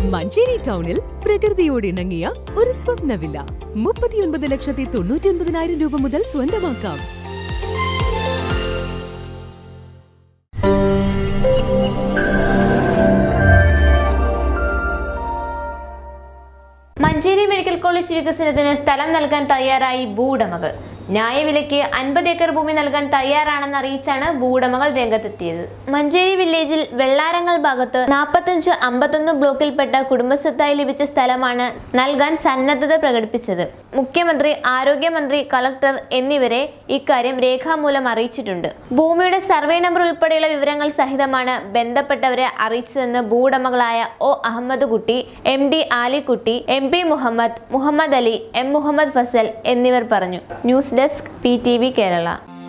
മഞ്ചേരി ടൗണിൽ പ്രകൃതിയോട് ഇണങ്ങിയ ഒരു സ്വപ്ന വില്ല മുപ്പത്തിയൊൻപത് ലക്ഷത്തി തൊണ്ണൂറ്റി ഒൻപതിനായിരം രൂപ മുതൽ സ്വന്തമാക്കാം മഞ്ചേരി മെഡിക്കൽ കോളേജ് വികസനത്തിന് സ്ഥലം നൽകാൻ തയ്യാറായി ഭൂവുടമകൾ ന്യായവിലയ്ക്ക് അൻപത് ഏക്കർ ഭൂമി നൽകാൻ തയ്യാറാണെന്ന് അറിയിച്ചാണ് ഭൂവുടമകൾ രംഗത്തെത്തിയത് മഞ്ചേരി വില്ലേജിൽ വെള്ളാരങ്ങൾ ഭാഗത്ത് നാൽപ്പത്തഞ്ച് അമ്പത്തൊന്ന് ബ്ലോക്കിൽപ്പെട്ട കുടുംബസ്വത്തായി ലഭിച്ച സ്ഥലമാണ് നൽകാൻ സന്നദ്ധത പ്രകടിപ്പിച്ചത് മുഖ്യമന്ത്രി ആരോഗ്യമന്ത്രി കളക്ടർ എന്നിവരെ ഇക്കാര്യം രേഖാമൂലം അറിയിച്ചിട്ടുണ്ട് ഭൂമിയുടെ സർവേ നമ്പർ ഉൾപ്പെടെയുള്ള വിവരങ്ങൾ സഹിതമാണ് ബന്ധപ്പെട്ടവരെ അറിയിച്ചതെന്ന് ഭൂവുടമകളായ O Ahammad Kutty M D Alikutty M P Muhammad Muhammad Ali M Muhammad Fazal എന്നിവർ പറഞ്ഞു news desk P T V Kerala